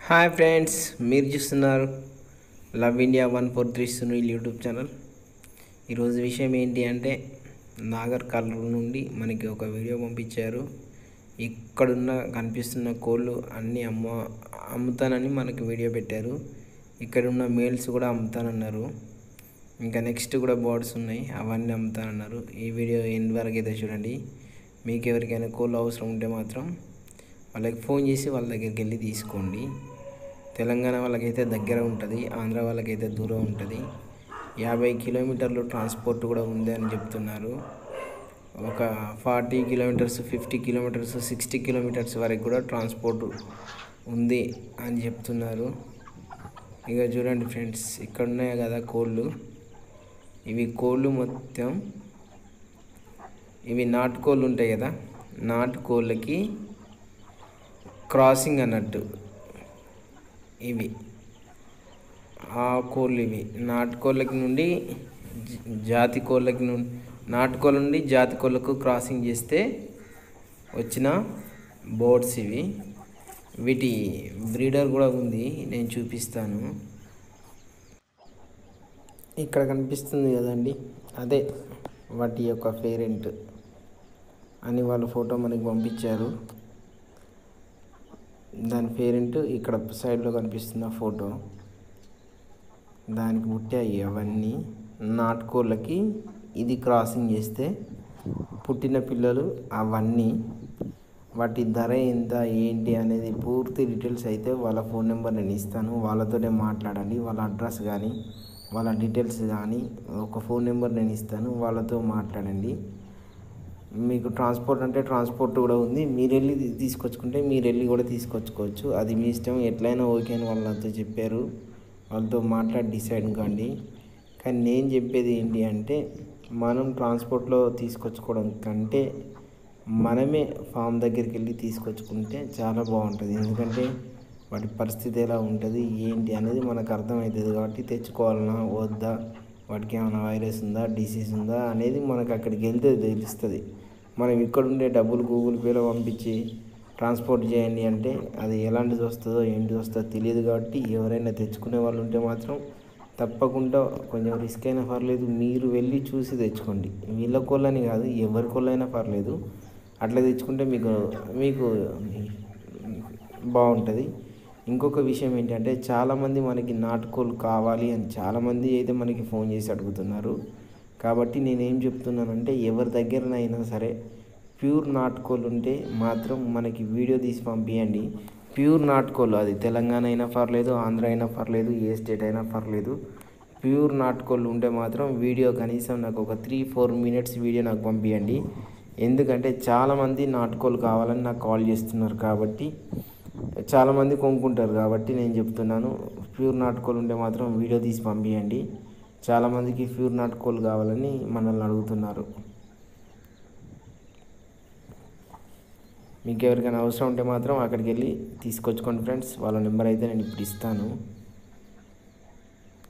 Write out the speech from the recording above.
hi friends మీరు చూస్తున్నారు love India one four three Sunil YouTube channel ఈరోజు విషయం ఏంటి అంటే నాగర్ కర్నూలు నుండి మనకి ఒక వీడియో పంపించారు ఇక్కడున్న కనిపిస్తున్న కోళ్ళు అన్నీ అమ్మ అమ్ముతానని మనకి వీడియో పెట్టారు ఇక్కడ ఉన్న మేల్స్ కూడా అమ్ముతానన్నారు ఇంకా నెక్స్ట్ కూడా బర్డ్స్ ఉన్నాయి అవన్నీ అమ్ముతానన్నారు ఈ వీడియో ఎండ్ వరకు అయితే చూడండి మీకు ఎవరికైనా కోళ్ళు అవసరం ఉంటే మాత్రం వాళ్ళకి ఫోన్ చేసి వాళ్ళ దగ్గరికి వెళ్ళి తీసుకోండి తెలంగాణ వాళ్ళకైతే దగ్గర ఉంటుంది ఆంధ్ర వాళ్ళకైతే దూరం ఉంటుంది యాభై కిలోమీటర్లు ట్రాన్స్పోర్ట్ కూడా ఉంది అని చెప్తున్నారు ఒక forty kilometres fifty kilometres sixty kilometres వరకు కూడా ట్రాన్స్పోర్ట్ ఉంది అని చెప్తున్నారు ఇక చూడండి ఫ్రెండ్స్ ఇక్కడ ఉన్నాయి కదా కోళ్ళు ఇవి కోళ్ళు మొత్తం ఇవి నాటుకోళ్ళు ఉంటాయి కదా నాటుకోళ్ళకి క్రాసింగ్ అన్నట్టు ఇవి ఆ కోళ్ళు ఇవి నాటుకోళ్ళకి నుండి జ- జాతి కోళ్ళకి నుండి నాటుకోళ్ళ నుండి జాతి కోళ్ళకు క్రాసింగ్ చేస్తే వచ్చిన బోర్డ్స్ ఇవి వీటి బ్రీడర్ కూడా ఉంది నేను చూపిస్తాను ఇక్కడ కనిపిస్తుంది కదండి అదే వాటి యొక్క పేరెంట్ అని వాళ్ళ ఫోటో మనకి పంపించారు దాని పేరెంట్ ఇక్కడ సైడ్లో కనిపిస్తున్న ఫోటో దానికి పుట్టాయి అవన్నీ నాటుకోళ్ళకి ఇది క్రాసింగ్ చేస్తే పుట్టిన పిల్లలు అవన్నీ వాటి ధర ఎంత ఏంటి అనేది పూర్తి డీటెయిల్స్ అయితే వాళ్ళ ఫోన్ నెంబర్ నేను ఇస్తాను వాళ్ళతోనే మాట్లాడండి వాళ్ళ అడ్రస్ కానీ వాళ్ళ డీటెయిల్స్ కానీ ఒక ఫోన్ నెంబర్ నేను ఇస్తాను వాళ్ళతో మాట్లాడండి మీకు ట్రాన్స్పోర్ట్ అంటే ట్రాన్స్పోర్ట్ కూడా ఉంది మీరు వెళ్ళి తీ- తీసుకొచ్చుకుంటే మీరు వెళ్ళి కూడా తీసుకొచ్చుకోవచ్చు అది మీ ఇష్టం ఎట్లయినా ఓకే అని వాళ్ళతో చెప్పారు వాళ్ళతో మాట్లాడి డిసైడ్ కాండి కానీ నేను చెప్పేది ఏంటి అంటే మనం ట్రాన్స్పోర్ట్లో తీసుకొచ్చుకోవడం కంటే మనమే ఫామ్ దగ్గరికి వెళ్ళి తీసుకొచ్చుకుంటే చాలా బాగుంటుంది ఎందుకంటే వాటి పరిస్థితి ఎలా ఉంటుంది ఏంటి అనేది మనకు అర్థమవుతుంది కాబట్టి తెచ్చుకోవాలన్నా వద్దా వాటికి ఏమైనా వైరస్ ఉందా డిసీజ్ ఉందా అనేది మనకు అక్కడికి వెళ్తే తెలుస్తుంది మనం ఇక్కడ ఉండే డబ్బులు గూగుల్ పేలో పంపించి ట్రాన్స్పోర్ట్ చేయండి అంటే అది ఎలాంటిది వస్తుందో ఏంటి వస్తుందో తెలియదు కాబట్టి ఎవరైనా తెచ్చుకునే వాళ్ళు ఉంటే మాత్రం తప్పకుండా కొంచెం రిస్క్ అయినా పర్లేదు మీరు వెళ్ళి చూసి తెచ్చుకోండి వీళ్ళ కోళ్ళని కాదు ఎవరి కోళ్ళైనా పర్లేదు అట్లా తెచ్చుకుంటే మీకు మీకు బాగుంటుంది ఇంకొక విషయం ఏంటంటే చాలామంది మనకి నాటుకోళ్ళు కావాలి అని చాలామంది అయితే మనకి ఫోన్ చేసి అడుగుతున్నారు కాబట్టి నేనేం చెప్తున్నానంటే ఎవరి దగ్గరనైనా సరే ప్యూర్ నాటుకోళ్ళు ఉంటే మాత్రం మనకి వీడియో తీసి పంపించండి ప్యూర్ నాటుకోళ్ళు అది తెలంగాణ అయినా పర్లేదు ఆంధ్ర అయినా పర్లేదు ఏ స్టేట్ అయినా పర్లేదు ప్యూర్ నాటుకోళ్ళు ఉంటే మాత్రం వీడియో కనీసం నాకు ఒక త్రీ ఫోర్ మినిట్స్ వీడియో నాకు పంపించండి ఎందుకంటే చాలామంది నాటుకోళ్ళు కావాలని నాకు కాల్ చేస్తున్నారు కాబట్టి చాలామంది కొనుక్కుంటారు కాబట్టి నేను చెప్తున్నాను ప్యూర్ నాటుకోళ్ళు ఉంటే మాత్రం వీడియో తీసి పంపించండి చాలామందికి ప్యూర్ నాటుకోళ్ళు కావాలని మనల్ని అడుగుతున్నారు మీకు ఎవరికైనా అవసరం ఉంటే మాత్రం అక్కడికి వెళ్ళి తీసుకొచ్చుకోండి ఫ్రెండ్స్ వాళ్ళ నెంబర్ అయితే నేను ఇప్పుడు ఇస్తాను